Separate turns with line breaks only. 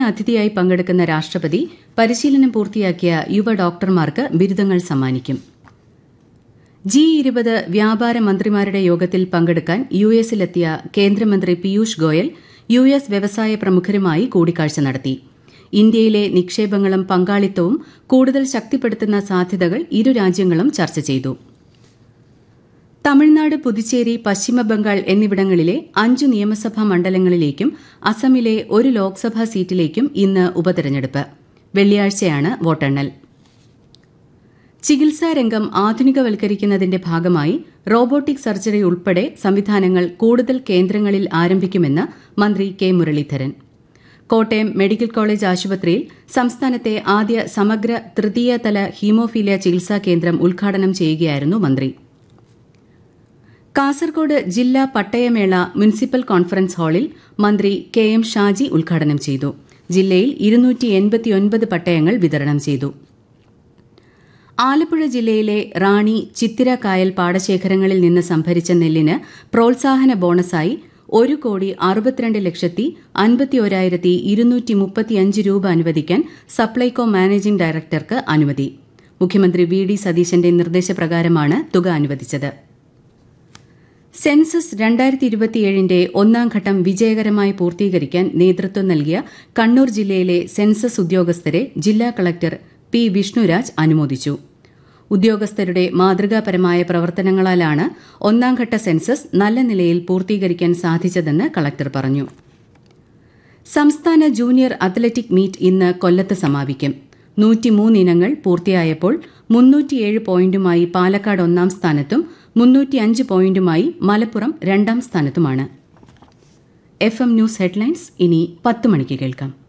അതിഥിയായി പങ്കെടുക്കുന്ന രാഷ്ട്രപതി പരിശീലനം പൂർത്തിയാക്കിയ യുവ ഡോക്ടർമാർക്ക് ബിരുദങ്ങൾ സമ്മാനിക്കും ജി ഇരുപത് വ്യാപാര മന്ത്രിമാരുടെ യോഗത്തിൽ പങ്കെടുക്കാൻ യു എസിലെത്തിയ കേന്ദ്രമന്ത്രി പീയൂഷ് ഗോയൽ യു എസ് വ്യവസായ പ്രമുഖരുമായി കൂടിക്കാഴ്ച നടത്തി ഇന്ത്യയിലെ നിക്ഷേപങ്ങളും പങ്കാളിത്തവും കൂടുതൽ ശക്തിപ്പെടുത്തുന്ന സാധ്യതകൾ ഇരു രാജ്യങ്ങളും ചർച്ച ചെയ്തു തമിഴ്നാട് പുതുച്ചേരി പശ്ചിമബംഗാൾ എന്നിവിടങ്ങളിലെ അഞ്ചു നിയമസഭാ മണ്ഡലങ്ങളിലേക്കും അസമിലെ ഒരു ലോക്സഭാ സീറ്റിലേക്കും ഇന്ന് ഉപതെരഞ്ഞെടുപ്പ് വെള്ളിയാഴ്ചയാണ് വോട്ടെണ്ണൽ ചികിത്സാ രംഗം ആധുനികവൽക്കരിക്കുന്നതിന്റെ ഭാഗമായി റോബോട്ടിക് സർജറി ഉൾപ്പെടെ സംവിധാനങ്ങൾ കൂടുതൽ കേന്ദ്രങ്ങളിൽ ആരംഭിക്കുമെന്ന് മന്ത്രി K Muraleedharan Kottayam medical college ആശുപത്രിയിൽ സംസ്ഥാനത്തെ ആദ്യ സമഗ്ര തൃതീയതല ഹീമോഫീലിയ ചികിത്സാ കേന്ദ്രം ഉദ്ഘാടനം ചെയ്യുകയായിരുന്നു മന്ത്രി കാസർകോട് ജില്ലാ പട്ടയമേള മുനിസിപ്പൽ കോൺഫറൻസ് ഹാളിൽ മന്ത്രി കെ എം ഷാജി ഉദ്ഘാടനം ചെയ്തു ജില്ലയിൽ ഇരുന്നൂറ്റി പട്ടയങ്ങൾ വിതരണം ചെയ്തു ആലപ്പുഴ ജില്ലയിലെ റാണി ചിത്തിര കായൽ പാടശേഖരങ്ങളിൽ നിന്ന് സംഭരിച്ച നെല്ലിന് പ്രോത്സാഹന ബോണസായി ഒരു കോടി അറുപത്തിരണ്ട് ലക്ഷത്തി അൻപത്തിയൊരായിരത്തി ഇരുന്നൂറ്റി മുപ്പത്തിയഞ്ച് രൂപ അനുവദിക്കാൻ സപ്ലൈകോ മാനേജിംഗ് ഡയറക്ടർക്ക് അനുമതി മുഖ്യമന്ത്രി വി ഡി സതീശന്റെ നിർദ്ദേശപ്രകാരമാണ് തുക അനുവദിച്ചത് സെൻസസ് രണ്ടായിരത്തി ഇരുപത്തിയേഴിന്റെ ഒന്നാം ഘട്ടം വിജയകരമായി പൂർത്തീകരിക്കാൻ നേതൃത്വം നൽകിയ കണ്ണൂർ ജില്ലയിലെ സെൻസസ് ഉദ്യോഗസ്ഥരെ ജില്ലാ കളക്ടർ പി വിഷ്ണുരാജ് അനുമോദിച്ചു ഉദ്യോഗസ്ഥരുടെ മാതൃകാപരമായ പ്രവർത്തനങ്ങളാലാണ് ഒന്നാംഘട്ട സെൻസസ് നല്ല നിലയിൽ പൂർത്തീകരിക്കാൻ സാധിച്ചതെന്ന് കളക്ടർ പറഞ്ഞു സംസ്ഥാന ജൂനിയർ അത്ലറ്റിക് മീറ്റ് ഇന്ന് കൊല്ലത്ത് സമാപിക്കും നൂറ്റിമൂന്ന് ഇനങ്ങൾ പൂർത്തിയായപ്പോൾ മുന്നൂറ്റിയേഴ് പോയിന്റുമായി പാലക്കാട് ഒന്നാം സ്ഥാനത്തും മുന്നൂറ്റിയഞ്ച് പോയിന്റുമായി മലപ്പുറം രണ്ടാം സ്ഥാനത്തുമാണ് എഫ് എം ന്യൂസ് ഹെഡ്ലൈൻസ് ഇനി പത്ത് മണിക്ക് കേൾക്കാം